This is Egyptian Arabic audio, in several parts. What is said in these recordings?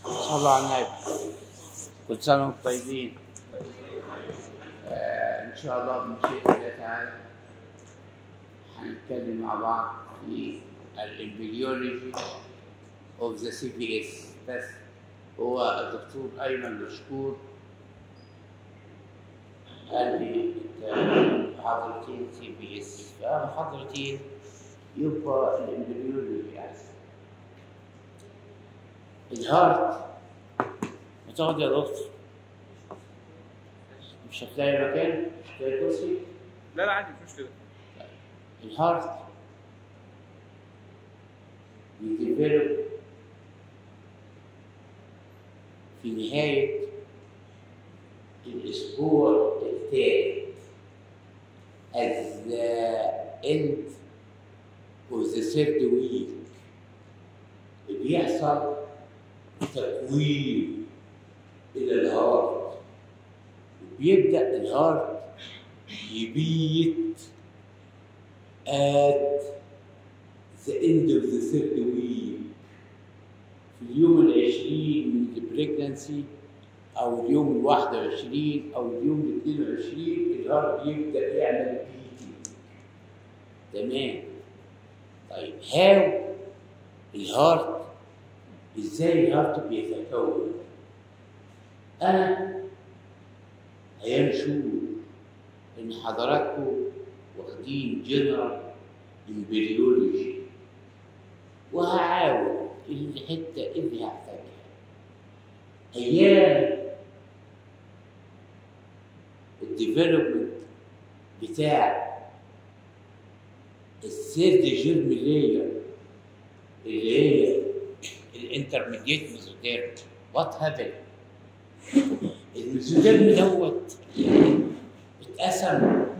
صلوا على النبي كل سنة وانتم طيبين آه إن شاء الله بمشيئة الله تعالى هنتكلم مع بعض في الامبريولوجي اوف ذا سي بي اس بس هو الدكتور ايمن مشكور قال لي انت محاضرتين سي بي اس فمحاضرتين يبقى الامبريولوجي احسن الهارت بتاخد يا دكتور مش هتلاقي مكان مش هتلاقي كرسي لا لا عادي مش مشكله الهارت بيديفلوب في نهاية الأسبوع الثالث at the end of the third week بيحصل تكوين إلى الهارت بيبدأ الهارت يبيت at the end of the third week في اليوم العشرين من البريجنسي أو اليوم الواحد وعشرين أو اليوم الاثنين وعشرين الهارت يبدأ يعمل بيتنج تمام طيب هاو الهارت ازاي الهارت بيتكون انا ايام شهور ان حضراتكم واخدين جنرال امبريولوجي وهحاول الحته اللي هحتاجها ايام الديفلوبمنت بتاع الثيرد جيرم لاير اللي هي الانترميديت ميزوديرم وات هابن الميزوديرم دوت اتقسم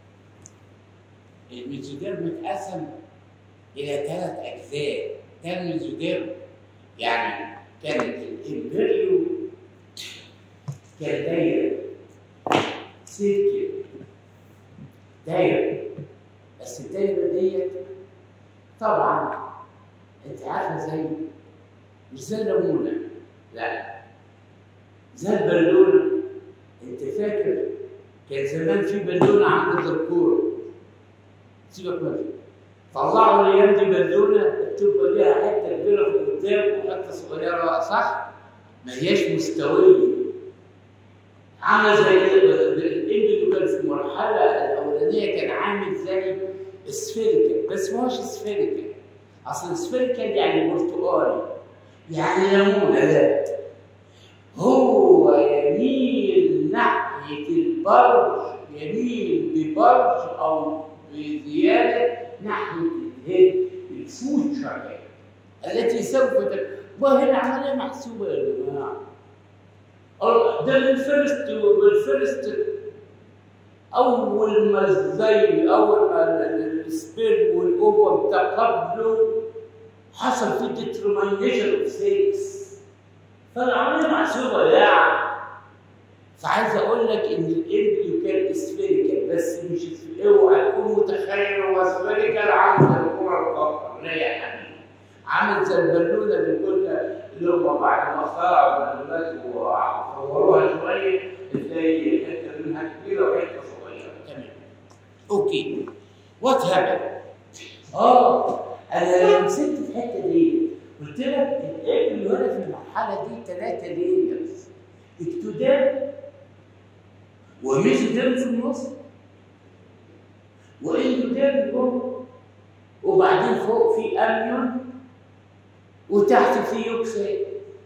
الميزوديرم اتقسم الى ثلاث اجزاء كان ميزوديرم يعني كانت الامبريو كان دايره سيركل دايره بس الدايره ديت طبعا انت عارفه زي مش زي الليمونه لا زي البالونه انت فاكر كان زمان في بالونه عند الكوره سيبك منها طلعوا الايام دي بالونه بتبقى ليها حته كبيره في قدام وحته صغيره صح؟ ما هياش مستويه عامله زي الانجلو كان في المرحله الاولانيه كان عامل زي سفيريكال بس ما هوش سفيريكال اصل سفيريكال يعني برتقالي يعني ليمونه لا هو يميل ناحيه البرج يميل ببرج او بزياده ناحيه الهيد الفوتشر التي سوف تك... وهنا عمليه محسوبه يا جماعه ده من الفيرست والفيرست اول ما زي اول ما السبيرم والاوفر تقابلوا حصل في ديترمينيشن اوف سيكس فالعمليه محسوبه يعني فعايز اقول لك ان الامبريو كان سفيريكال بس مش اوعى تكون متخيل هو سفيريكال عامل زي الكره القطر لا يا حبيبي عامل زي البالونه اللي كنا اللي هم بعد ما اخترعوا البالونات وصوروها شويه تلاقي حته منها كبيره وحته صغيره تمام اوكي وات هابن اه انا مسكت في الحته دي قلت لك الابن هنا في المرحله دي ثلاثه ليرز اكتودام وميزودام في النص واندودام جوه وبعدين فوق في اميون وتحت في يوكسيد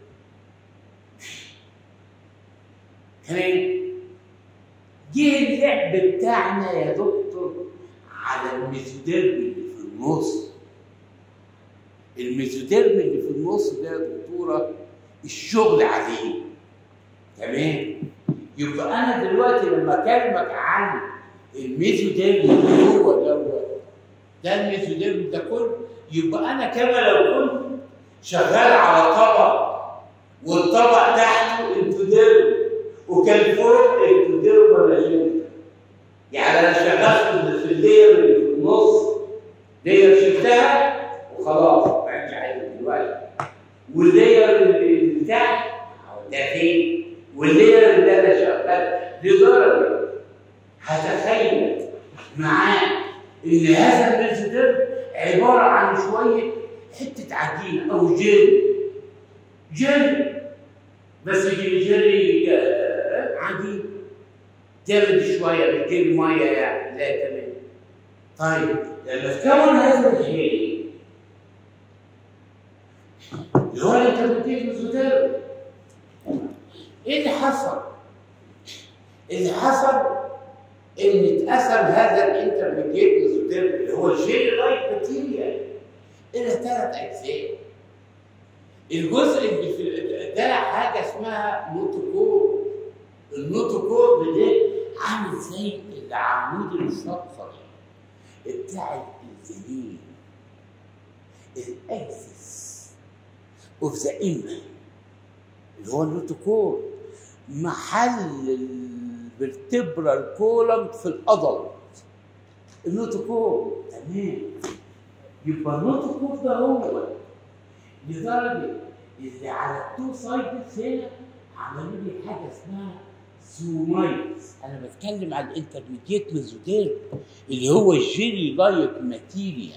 تمام جه اللعب بتاعنا يا دكتور على الميزوديرم اللي في النص الميزوديرم اللي في النص ده يا دكتوره الشغل عليه تمام يبقى انا دلوقتي لما اكلمك عن الميزوديرم اللي هو دوت ده الميزوديرم ده كله يبقى انا كما لو كنت شغال على طبق والطبق تحته انتوديرم وكان فوق انتوديرم ولا جيم يعني انا شغال في اللير اللي في النص لير شلتها وخلاص برجع دلوقتي واللير اللي بتاعي ده فين واللير اللي انا شغال لدرجه هتخيل معاه ان هذا الميزودير عباره عن شويه حته عجينه او جيل جيل بس جيلي عجين جامد شويه بتجيب ميه يعني لا تمام طيب لما تكون هذا الجيل اللي هو الانترميديت ميزودير ايه اللي حصل؟ اللي حصل ان اتقسم هذا الانترميديت ميزودير اللي هو الجيل لايك ماتيريال الى ثلاث اجزاء الجزء اللي في ده حاجه اسمها نوتوكور النوتوكور ده عامل زي العمود الفقري بتاع الجنين الاكسس اوف ذا ايمج اللي هو النوتوكور محل الفرتبرال كولم في الادلت النوتوكور تمام يبقى النوتوكور ده هو لدرجه اللي على التو سايدز هنا عملوا لي حاجه اسمها سومايتس انا بتكلم عن الانترميديت ميزودير اللي هو الجيلي لايك ماتيريال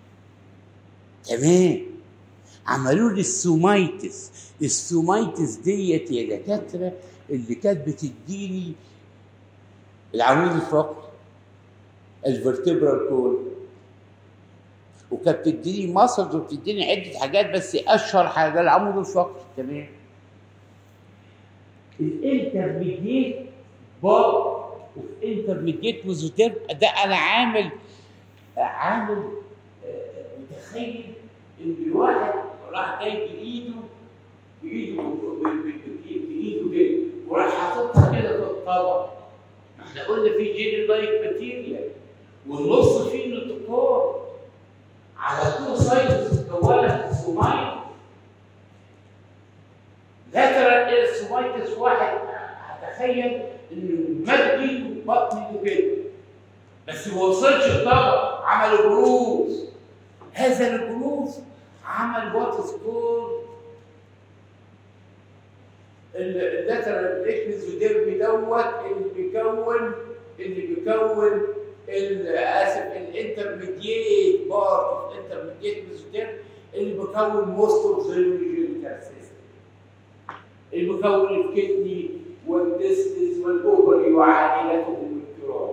تمام عملوا لي السومايتس السومايتس ديت يا دكاتره اللي كانت بتديني العمود الفقري الفرتبرال كول وكانت بتديني ماسلز وبتديني عده حاجات بس اشهر حاجه العمود الفقري تمام الانترميديت بار والانترميديت ميزوتيرم ده انا عامل عامل آه، متخيل ان واحد راح جاي بايده بايده ب- ب- ب- بايده كده وراح حاططها كده في الطبق احنا قلنا في جيل لايك ماتيريال والنص فيه نوتوكور على تو سايدز كونت سومايت لاترال السومايتس واحد هتخيل انه مد ايده بطن ايده كده بس ما وصلش الطبق عمل بروز هذا البروز عمل وات سكور اللاترال ريكنز وديرمي دوت اللي بيكون اللي بيكون ال- اسف الانترميديت بارت الانترميديت ميزوديرم اللي بيكون موست اوف ذا يوريجينيتال سيستم اللي بيكون الكدني والديستس والاوفري وعائلتهم الكرام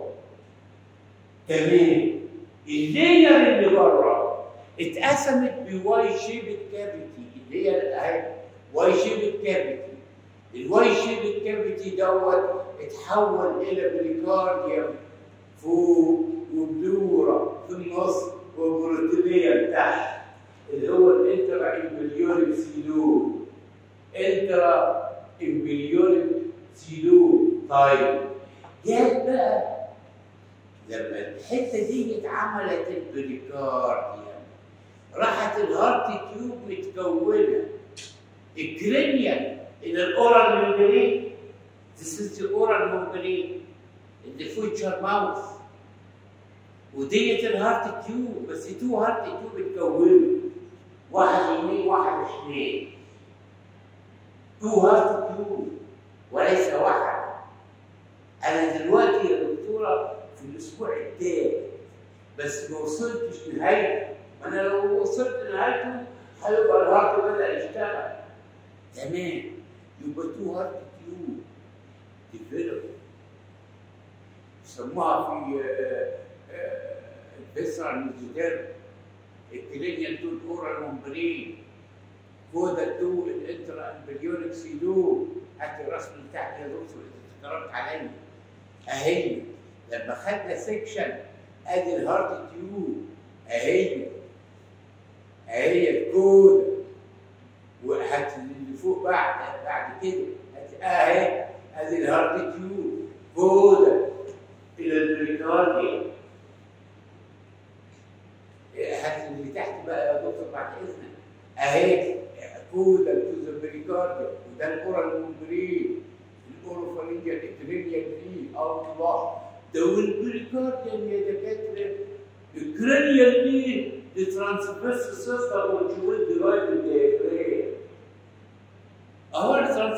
تمام اللير اللي بره اتقسمت بواي شيبد كافيتي اللي هي اهي واي شيبد كافيتي الواي شيبد كافيتي دوت اتحول الى بريكارديوم فوق وبلورا في النص وبروتينيه تحت اللي هو الانترا امبليونيك سيلو انترا امبليونيك سيلو طيب جت بقى لما الحته دي اتعملت البريكارديوم راحت الهارت تيوب متكونه الكرينيال الى الاورال ممبرين This is the oral membrane in the future mouth وديت الهارت تيوب بس تو هارت تيوب اتكونوا واحد يمين واحد شمال تو هارت تيوب وليس واحد انا دلوقتي يا دكتوره في الاسبوع الثالث بس ما وصلتش نهايته ما انا لو وصلت نهايته هيبقى الهارت بدا يشتغل تمام يبقى تو هارت تيوب ديفلوب يسموها في الفيسرال ميزوديرم الكلينيال تو الاورال ممبرين كودا تو الانترا امبريونيك سيلو هات الرسم اللي تحت يا دكتور انت اتكرمت عليا اهي لما خدنا سيكشن ادي الهارت تيوب اهي اهي الكودا وهات اللي فوق بعد بعد كده هات اهي ادي الهارت تيوب كودا الى البريكارديا هات اللي تحت بقى يا دكتور بعد اذنك اهي كودا تو ذا بريكارديا وده الاورال ممبرين الاوروفارينجيا الاترينيا دي الله ده والبريكارديا يا دكاتره الكرينيال دي الترانسفيرس سيستم which will derive the diaphragm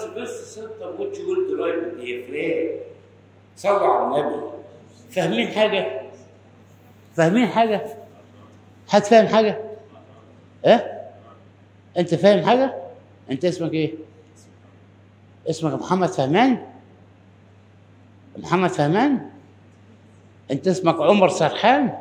ترانسفيرس سيستم which will drive the diaphragm صلوا على النبي فاهمين حاجة؟ فاهمين حاجة؟ حد فاهم حاجة؟ ايه؟ انت فاهم حاجة؟ انت اسمك ايه؟ اسمك محمد فهمان؟ محمد فهمان؟ انت اسمك عمر سرحان؟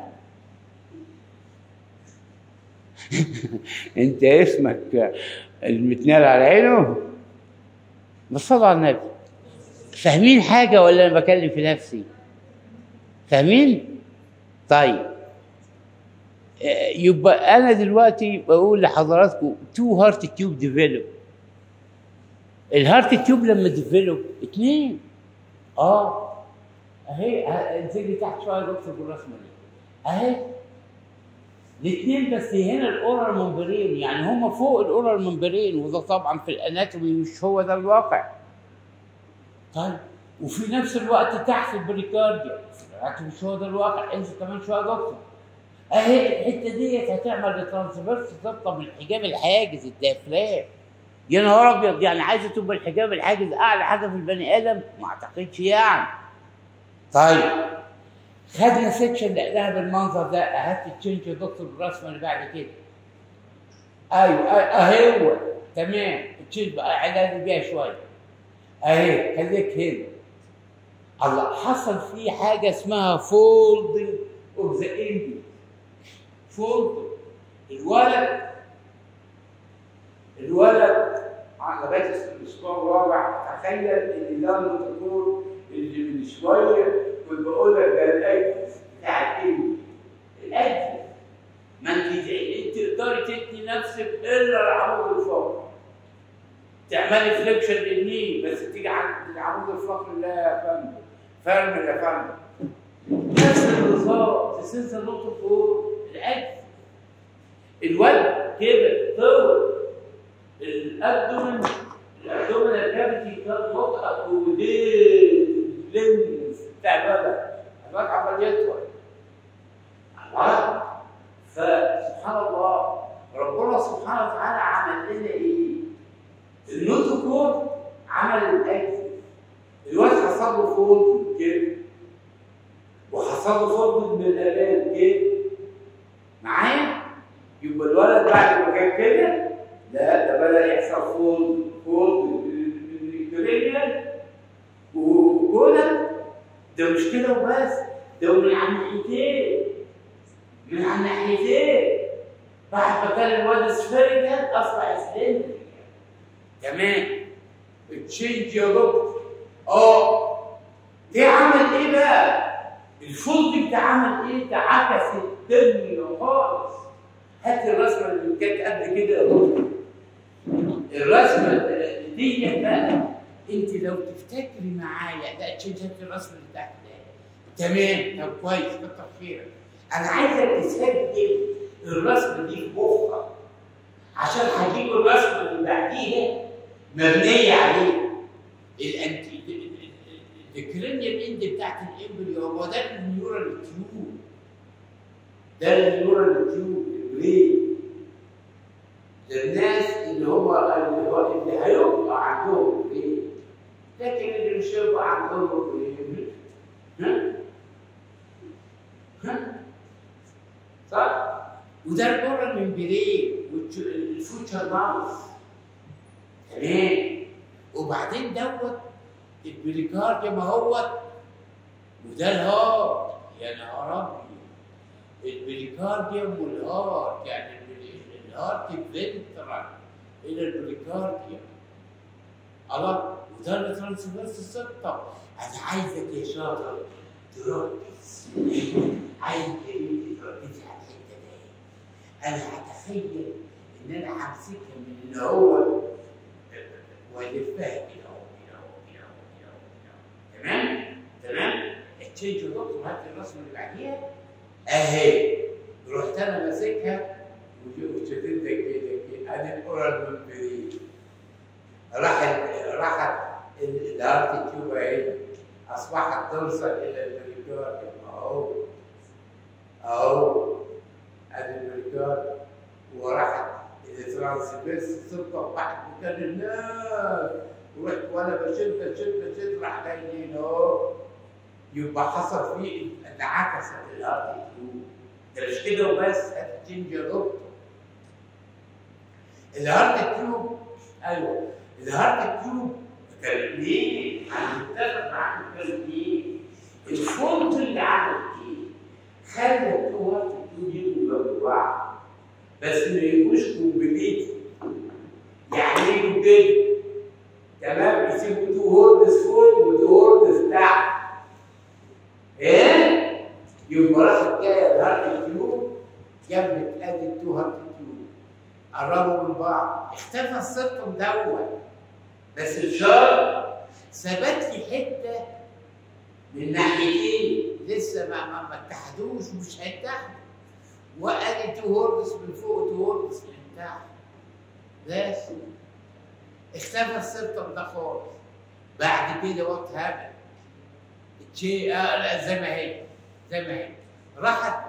انت اسمك المتنال على عينه؟ بس صلوا على النبي فاهمين حاجة ولا أنا بكلم في نفسي؟ فاهمين؟ طيب آه، يبقى أنا دلوقتي بقول لحضراتكم تو هارت تيوب ديفلوب الهارت تيوب لما ديفلوب اتنين اه اهي ه- انزلي تحت شويه يا دكتور بالرسمه دي اهي الاثنين بس هنا الاورال ممبرين يعني هم فوق الاورال ممبرين وده طبعا في الاناتومي مش هو ده الواقع طيب وفي نفس الوقت تحت البريكارديا الاناتومي مش هو ده الواقع انزل كمان شويه يا دكتور اهي الحته ديت هتعمل ترانسفيرس ضبطه من الحجاب الحاجز الديافرام يا نهار ابيض يعني عايزه تبقى الحجاب الحاجز اعلى حاجه في البني ادم ما اعتقدش يعني طيب خدنا سيكشن لقيناها بالمنظر ده هات تشينج يا دكتور بالرسمه اللي بعد كده ايوه اهي هو تمام تشينج بقى علاج بيها شويه اهي خليك هنا الله حصل فيه حاجه اسمها فولدنج اوف ذا اندي فولدنج الولد الولد لغايه الاسبوع الرابع تخيل ان ده الدكتور اللي من شويه كنت بقول لك ده الاجل بتاع الايه؟ الاجل ما انت انت تقدري تتني نفسك الا العمود الفقري تعملي فليكشن للني بس تيجي عند العمود الفقري لا يا فندم فرمل يا فندم نفس النظام تسنس النقطه فوق الاجل الولد كبر طول الابدومن الابدومن الكافيتي كان نقطه وديل لينز بتاع الولد الولد عمال يطول الله فسبحان الله ربنا سبحانه وتعالى عمل لنا ايه؟ النوتوكور عمل الاكل الواد حصل له فولد كده وحصل له فولد من الالام كده معايا؟ يبقى الولد بعد ما كان كده لا ده بدا يحصل فولد فولد الكرينيال وكده ده مش كده وبس ده من على الناحيتين من على الناحيتين بعد ما كان الواد سفيريكال اصبح سلندريكال تمام تشينج يا دكتور اه ده عمل ايه بقى؟ الفولد ده عمل ايه؟ ده عكس الدنيا خالص هات الرسمه اللي كانت قبل كده يا دكتور الرسمه دي بقى انت لو تفتكري معايا ده تشينج هات الرسمه اللي تحت ده تمام طب كويس كتر خيرك انا عايزك تسجل الرسمه دي في مخك عشان هجيب الرسمه اللي بعديها مبنيه عليها الانتي الكرينيال اند بتاعت الامبريو هو ده النيورال تيوب ده النيورال تيوب البرين للناس اللي هم اللي, هو اللي هيبقى عندهم برين لكن اللي مش هيبقى عندهم برين ها ها صح وده البره من برين الفوتشر ماوس تمام وبعدين دوت البريكارديوم اهوت وده الهارت يا نهار ابيض البريكارديوم والهارت يعني ال- الهارت فنترال الى البريكارديوم الله وده الترانسفيرس سيستم انا عايزك يا شاطر تركز عايزك انت تركزي على الحته دي انا هتخيل ان انا همسكها من اللي هو والفها كده اهو كده اهو كده اهو كده اهو كده اهو تمام تمام التشينج دكتور هات الرسمه اللي بعديها اهي رحت انا ماسكها وشددت كده كده ادي الاورال ممبرين راحت راحت الهارت تيوب اهي اصبحت توصل الى البريكارديوم اهو اهو ادي البريكارديوم وراحت الترانسفيرس تطلع بعد مكان الناس ورحت وانا بشد بشد بشد راح جاي لي اهو يبقى حصل فيه انعكست الارض تيوب ده مش كده وبس هتتنجي يا دكتور الهارت تيوب ايوه الهارت تيوب كان ليه؟ انا متفق معاك كان ليه؟ الفولت اللي عمل ايه؟ خلى التو هارت تيوب يجوا جنب بعض بس ما يجوش كومبليت يعني يجوا كده تمام يسيبوا تو هوردز فوق وتو هوردز تحت ايه؟ يبقى راحت جايه الهارت تيوب جنبت ادي التو هارت تيوب قربوا من بعض اختفى السيركم دوت بس الشر ثبت لي حته من ناحيتين لسه ما ما, ما اتحدوش ومش هيتحدوا وادي تو هوردز من فوق وتو هوردز من تحت بس اختفى السيركم ده خالص بعد كده وات هابن شيء آه لا زي ما هي زي ما هي راحت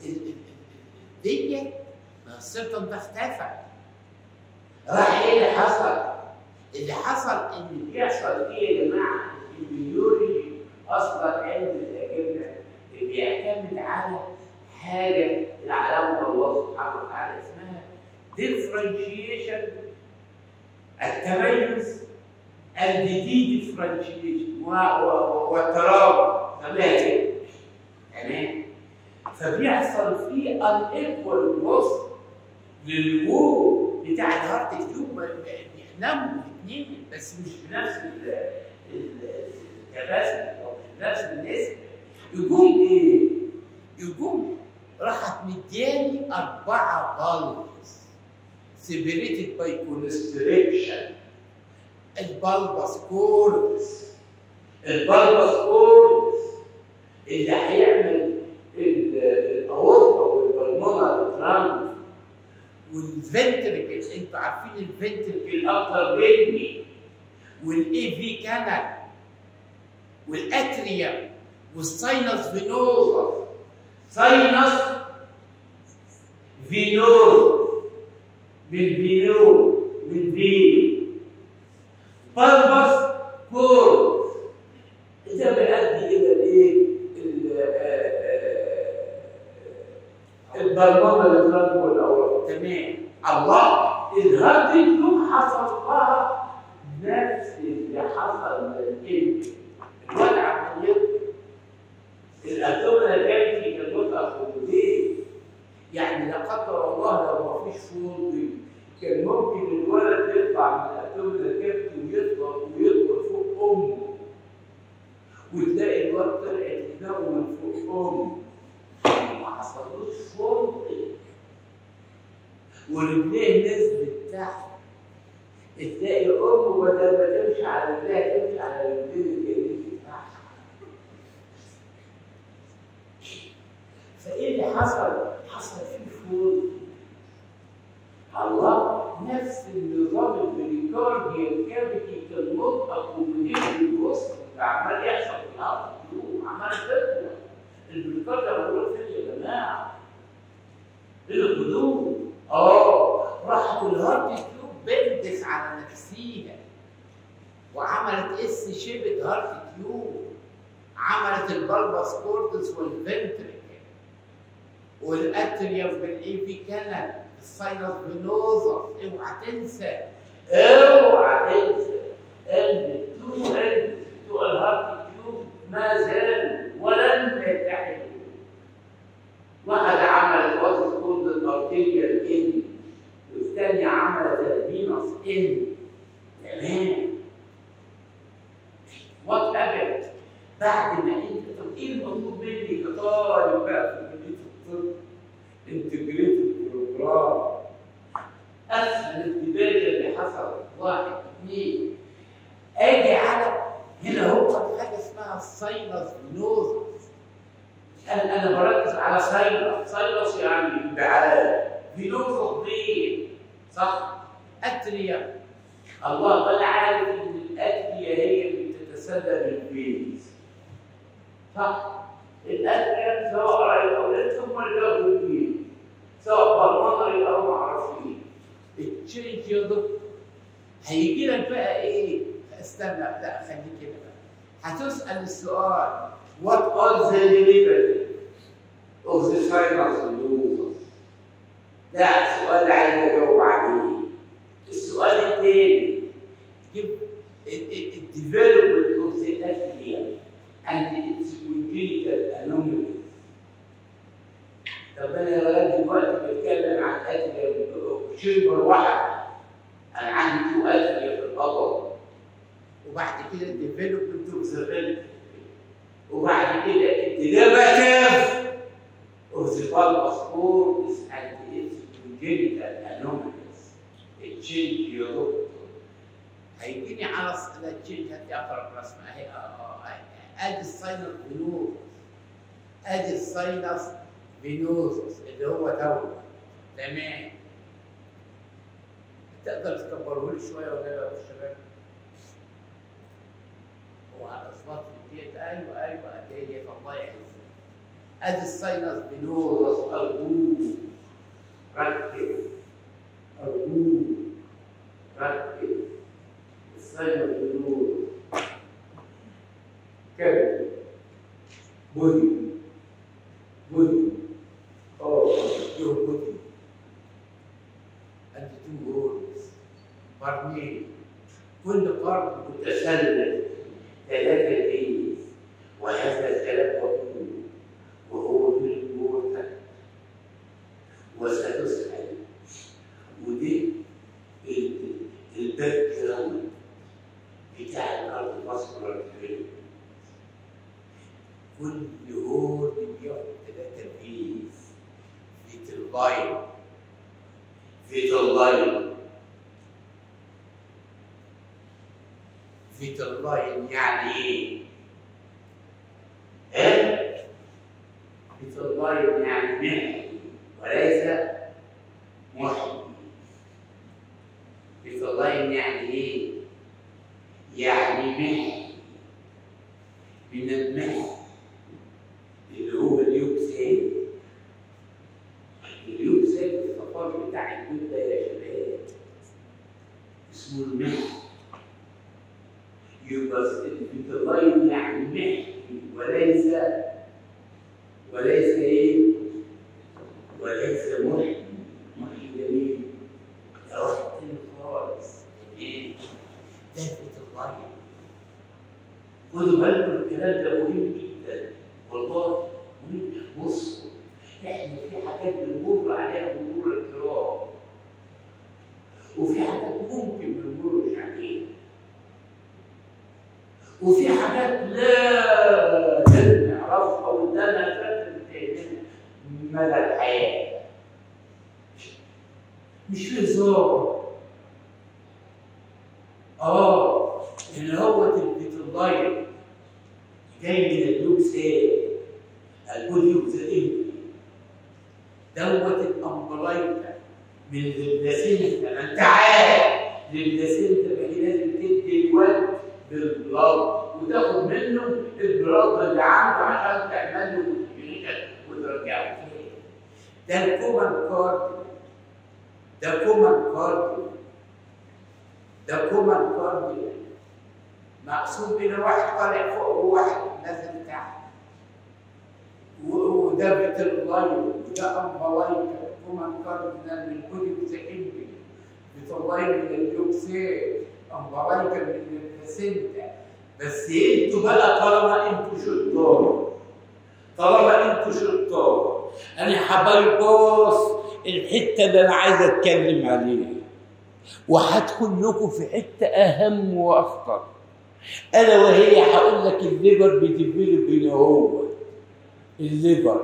ديت السيركم ده اختفى راح ايه اللي حصل؟ اللي حصل ان بيحصل ايه يا جماعه؟ البيولوجي اصلا علم الاجنه بيعتمد على حاجه العلامه الله سبحانه وتعالى اسمها differentiation التميز الدي ديفرنشيشن والترابط تمام تمام فبيحصل فيه unequal growth للوو بتاع الهارت تيوب بيناموا الاثنين بس مش بنفس الكباسيتي او مش بنفس النسبه يقوم ايه؟ يقوم راحت مدياني اربعه بالبس separated by constriction البلبس كورس البلبس كورس اللي هيعمل الاورطه والبلمونة ترامب والفنتركل انتوا عارفين الفنتركل اكتر مني والاي في كانال والاتريا والساينس فينوزا ساينس فينوز بالفينو بالفين بلبس كور ده بيؤدي الى الايه؟ البرمجه للقلب والاورام تمام الله الهارد كلوب حصل لها نفس اللي حصل للكلب الواد عمليته الاتومه كانت في المتأخر ليه؟ يعني لا قدر الله لو ما فيش فوضي كان ممكن الولد يطلع من الاتومه كابت ويطلع ويطلع فوق امه وتلاقي الولد طلعت دماغه من فوق امه ما حصلوش فوضي ورجليه نزلت تحت تلاقي امه بدل ما تمشي على رجليها تمشي على رجلين الجنين تحت فايه اللي حصل؟ حصل فيه فوضى الله نفس النظام البريكارديال كافيتي كان مطلق ومدير الوسط عمال يحصل في الارض عمال تكبر البريكارديال موجود فين يا جماعه؟ ايه الغدود؟ اه راحت الهارت تيوب بندس على نفسيها وعملت اس شيبت هارت تيوب عملت البلبس كوردس والفنتريكل والاتريوم بالاي في كانال الساينس فينوزا اوعى تنسى اوعى تنسى ان التو اند بتوع الهارت تيوب ما زالوا ولن يتحدوا واحد عمل وظيفه كود الارتيريال ان والثاني عمل الفينوس ان تمام وات ابت بعد ما انت طب ايه المطلوب مني كطالب بقى في كليه الطب انتجريتد بروجرام اسهل الدباجه اللي حصل واحد اثنين اجي على هنا هو حاجه اسمها الساينس نوزس انا انا بركز على ساينس ساينس يعني انبعاث فينوزس بين صح اتريا الله قال عارف ان الاتريا هي اللي بتتسلل الفيز صح الاتريا سواء راي اولاد ثم الجو الفيز سواء بالمنظر او ما اعرفش ايه التشينج يا دكتور هيجي لك بقى ايه استنى لا خليك كده بقى هتسال السؤال وات What was the delivery of the finance losers? ده سؤال عايز اجاوب عليه. السؤال الثاني give the development of the athlete and its congenital anomalies. طب انا لغايه دلوقتي بتكلم عن اتليا شيمبر واحد انا عندي تو اتليا في القبر وبعد كده الديفلوبمنت اوف ذا وبعد كده الديريفاتيف of the bulbous corpus and its congenital anomalies. التشينج يا دكتور هيجيني على ص- لا تشيل هات اقرب رسمه اهي اه اه آه. ادي الساينس فينوزوس ادي الساينس فينوزوس اللي هو دوت تمام تقدر تكبره لي شويه ولا لا يا شباب؟ هو على اصوات ديت ايوه ايوه اللي هي الله يعزك ادي الساينس فينوزوس أرجوك ركز أرجوك ركز السيد النور كده بودي بودي اه يور بودي ادي تو هولز قرنين كل قرن متسلل ثلاثة بيز وهذا الكلام مقبول وهو من المرتب وستسأل ودي ال- الباك جراوند بتاع الارض فاسكولار كل هول بياخد ثلاثة بيز فيتلاين فيتالاين فيتلاين يعني ايه؟ ها فيتالاين يعني محي وليس محي فيتالاين يعني ايه؟ يعني محي من المحي اللي هو اليوكسين اليوكسين الصفار بتاع الجلد ده يا شباب اسمه المحي يبقى الفيتالاين يعني محي وليس وليس ايه؟ وليس محي محي جميل ده واحد تاني خالص ايه؟ ده فيتلاين خدوا بالكم الكلام ده مهم جدا والله مهم بصوا احنا في حاجات بنمر عليها مرور الكرام وفي حاجات ممكن ما نمرش عليها وفي حاجات لازم نعرفها وقدامها فترة تهمنا مدى الحياة مش في هزار اه اللي هو البيتلاين جاي من اليوكسين البوليوكسين دوت الامبلايكا من البلاسينتا ما انت عارف البلاسينتا ما هي لازم تدي الواد بالبلاد وتاخد منه البلاد اللي عنده عشان تعمل له موديفيكيشن وترجعه تاني ده الكومان كارد ده كومان كارد ده كومان كارد مقسوم بين واحد طالع فوق وواحد نازل تحت و- وده بتلاين وده امبلاين كومان كاردينال من كل سكندري بتلاين من اليوكسين امبلاين من البلاسينتا بس انتوا بقى طالما انتوا شطار طالما انتوا شطار انا هبيبص الحته اللي انا عايز اتكلم عليها وهدخل لكم في حته اهم واخطر الا وهي هقول لك الليفر بيديفلوب هنا هو الليفر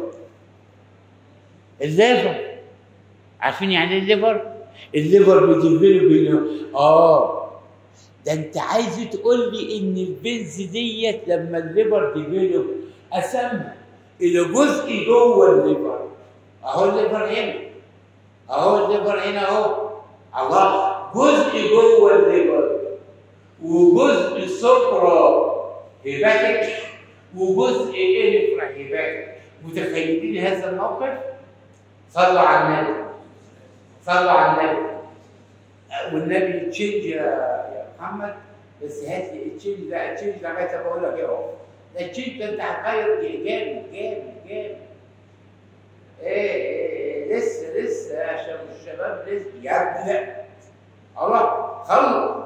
الليفر عارفين يعني ايه الليفر؟ الليفر بيديفلوب هنا اه ده انت عايز تقول لي ان البنز ديت لما الليفر ديفلوب قسمها الى جزء جوه الليفر اهو الليفر هنا اهو الليفر هنا اهو الله جزء جوه الليفر وجزء سوبرا هيباتيك وجزء انفرا هيباتيك متخيلين هذا الموقف؟ صلوا على النبي صلوا على النبي والنبي تشينج يا يا محمد بس هات لي التشينج ده التشينج لغايه ما بقول لك ايه اهو ده التشينج ده انت هتغير جامد جامد جامد ايه إيه، لسه لسه يا شباب الشباب لسه يا ابني لا الله خلص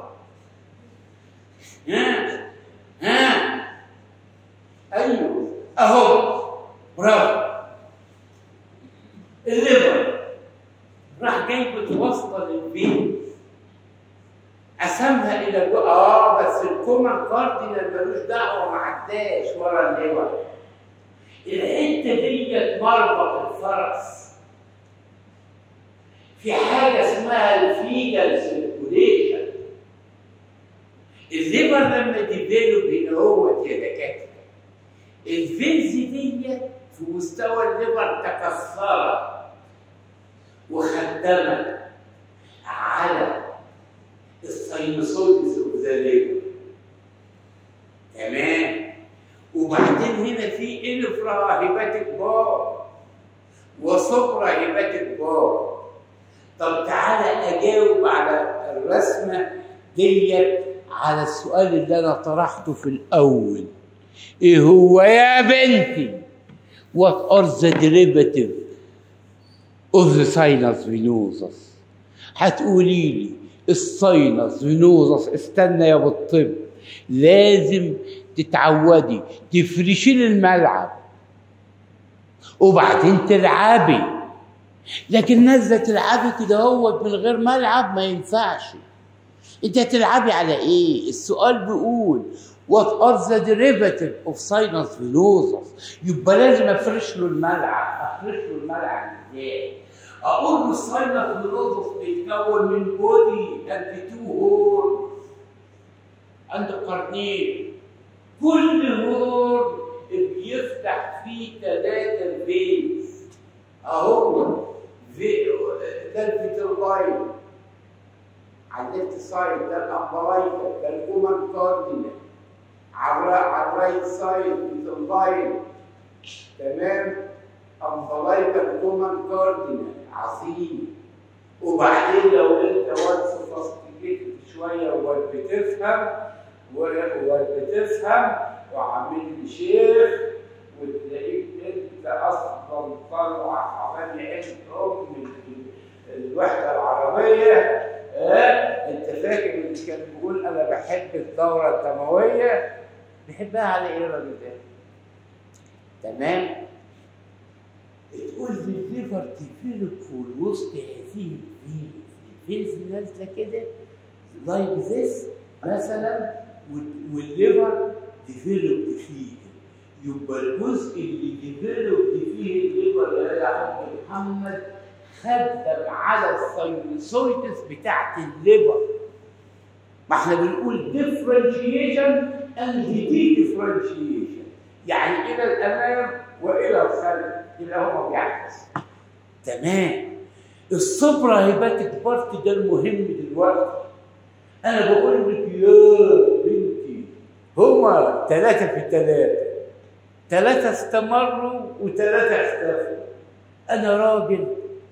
ها ها ايوه اهو برافو الليفر راح جايب واسطه للبيت قسمها الى جو... اه بس الكومن كاردينال ملوش دعوه ما عداش ورا الليفر الحته ديت مربط الفرس في حاجه اسمها الفيجال سيركوليشن الليفر لما ديفلوب هنا هو يا دكاتره الفينز ديت في مستوى الليفر تكسرت وخدمت على الساينوسويدز اوف ذا ليفر تمام وبعدين هنا في انفرا هيباتيك بار وسوبرا هيباتيك بار طب تعالى اجاوب على الرسمه ديت على السؤال اللي انا طرحته في الاول ايه هو يا بنتي what are the derivative of the sinus venosus هتقولي لي الساينس فينوزس استنى يا بالطب لازم تتعودي تفرشي لي الملعب وبعدين تلعبي لكن نازله تلعبي كده هو من غير ملعب ما ينفعش انت هتلعبي على ايه السؤال بيقول what are the derivative of sinus venosus يبقى لازم افرش له الملعب افرش له الملعب ازاي اقول له الساينس فينوزس بيتكون من بودي اند تو هورن عنده قرنين كل هورن بيفتح فيه ثلاثة فيز اهو في ده الفيترلاين على الليفت سايد ده الامبلايكا ده الكومان كاردينال على على الرايت سايد فيترلاين تمام امبلايكا كومان كاردينال عظيم وبعدين لو انت واد سوفيستيكيتد شويه واد بتفهم واد بتفهم وعامل لي شيخ وتلاقيك انت اصلا طالع حوالي عين ام من الوحده العربيه اه انت فاكر اللي كان بيقول انا بحب الدوره الدمويه بيحبها على ايه الراجل ده؟ تمام؟ تقول لي الليفر ديفلوب في وسط هذه الفيز الفيز نازله كده لايك ذس مثلا والليفر ديفلوب فيه يبقى الجزء اللي ديفلوب فيه الليفر يا عم محمد خدم على الساينوسويتس بتاعت الليفر ما احنا بنقول ديفرنشيشن اند دي ديفرنشيشن يعني الى الامام والى الخلف يبقى هو بيعكس تمام الصبرة هيباتك بارت ده المهم دلوقتي انا بقول لك يا بنتي هما ثلاثة في ثلاثة ثلاثة استمروا وثلاثة اختفوا انا راجل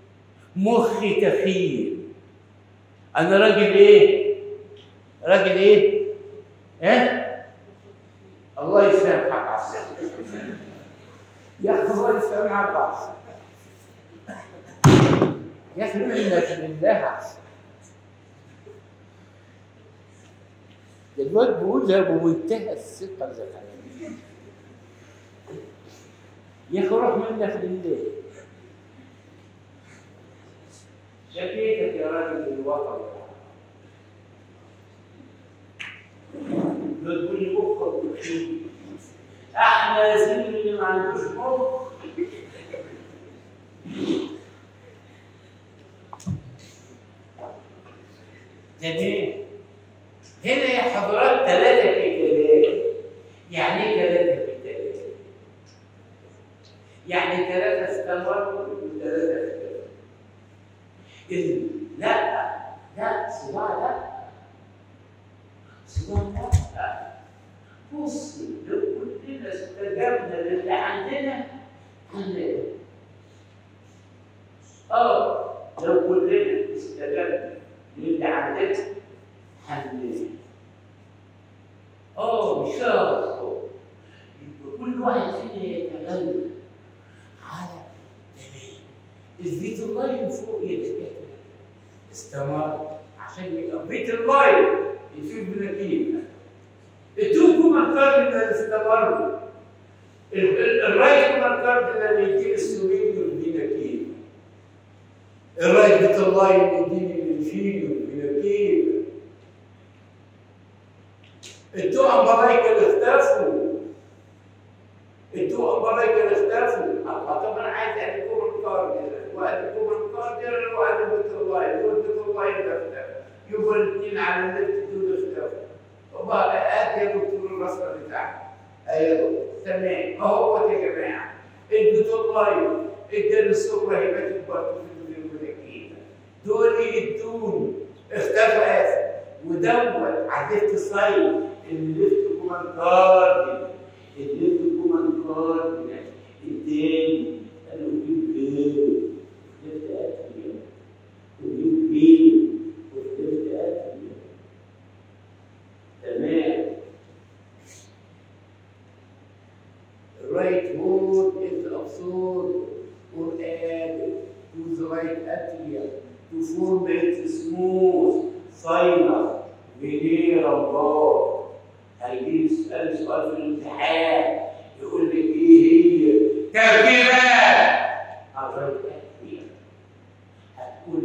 مخي تخيل انا راجل ايه راجل ايه ها الله يسامحك على السلامة يا اخي الله يسامحك على السلامة يا اخي منك لله الواد بيقولها بمنتهى الثقة الزكاة يا اخي روح منك لله شكيتك يا راجل الوطن بتقول لي مخك بخير احنا يا سيدي اللي ما عندوش مخ تمام هنا يا حضرات ثلاثة في ثلاثة يعني ايه ثلاثة في ثلاثة؟ يعني ثلاثة استمروا وثلاثة اختفوا إذن لا لا صباع لا صباع لا بص لو كلنا استجبنا للي عندنا هنلاقي اه لو كلنا استجبنا للي عندنا هنلاقي اه مش شخص يبقى كل واحد فينا يتغلب على تمام البيت اللاين فوق يتكتب استمر عشان يبقى بيت اللاين يشوف بنتيجه التوكو الكاردينال استمر ال- ال- الرايت الكاردينال يدي السويد والبينا كيف الرايت بيت اللاين يديني الانفيريور والبينا كيف التو امبرايكال اختفوا التو امبرايكال اختفوا الله طب انا عايز اديكم الكاردينال واديكم الكاردينال وادي بيت اللاين والبيت اللاين ده اختفى يبقى الاثنين على الليفت دول اختفوا وبقى ادي يا دكتور الرسمه بتاعتي ايوه تمام اهو يا جماعه البيت اللاين اداني السكر هيبات البطن في الملاكين دول يدون اختفى اسف ودوت عدلت الصيد الليفت كومان كاردينال الليفت كومان كاردينال التاني قالوا جيب بيل ليفت اتريوم وجيب بيل والليفت اتريوم تمام right word is absorbed or added to the right atrium to form a smooth sinus venereal ball هيجي يسأل سؤال في الامتحان يقول لك ايه هي تركيبات الرايت اتريوم هتقول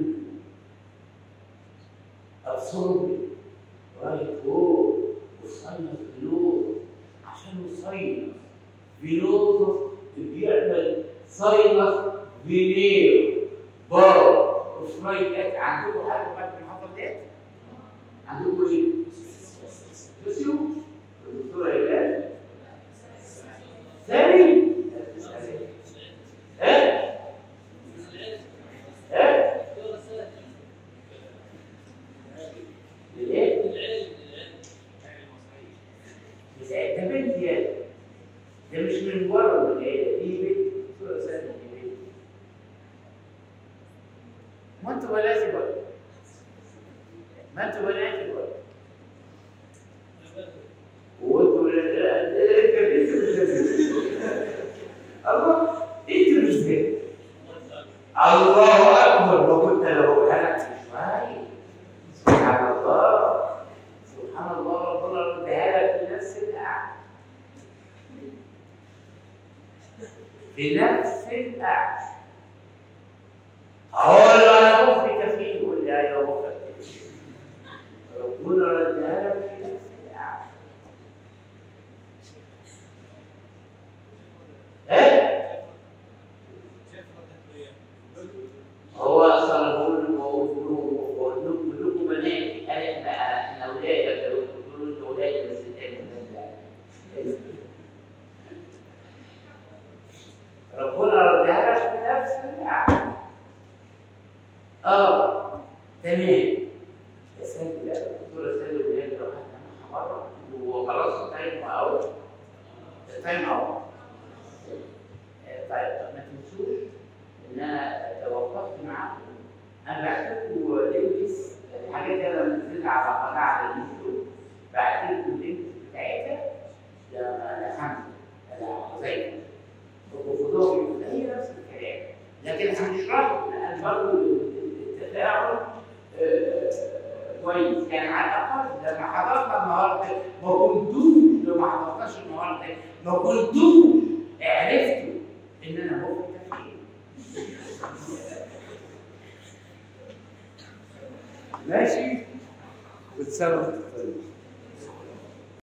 absorbed right word وساينس فينوز عشان الساينس فينوز بيعمل ساينس فينير بار وفرايت عندكم حاجه بعد المحاضره ديت؟ عندكم ايه؟ بسيو الدكتوره ايلان ثاني ها؟ ها؟ ليه؟ بس ده بنت يا ده مش من بره من العيله دي بنت دكتوره سامي دي بنت ما انتوا بناتي بقى ما انتوا بناتي بقى وانتوا لا- انت انت مش الله انت مش بنت الله اكبر ما كنت لو لك شويه سبحان الله سبحان الله ربنا ردها لك في نفس القعده في نفس القعده اقول له انا مخي كفيل يقول لي ايوه مخك كفيل ربنا ردها لك في نفس القعده ايه هو اصلا بقول له بقول لكم كلكم بنات انا انا اولاد بقول له اولاد بس تاني ربنا ردها لك في نفس القعده اه تمام يا سيدي لا الدكتوره سيدي ولاد لو حتى مره وخلاص التايم اوت التايم اوت طيب ما تنسوش ان انا توقفت معاكم انا بعت لكم لينكس الحاجات دي انا منزلها على قناه على اليوتيوب بعت لكم اللينكس بتاعتها لحمزه لحذيفه وخدوهم هي نفس الكلام لكن هنشرح لان برضه التفاعل آه، كويس يعني على الاقل لما حضرنا النهارده ما كنتوش لما حضرناش النهارده ما كنتوش عرفتوا ان انا مخي تفكير ماشي وتسلم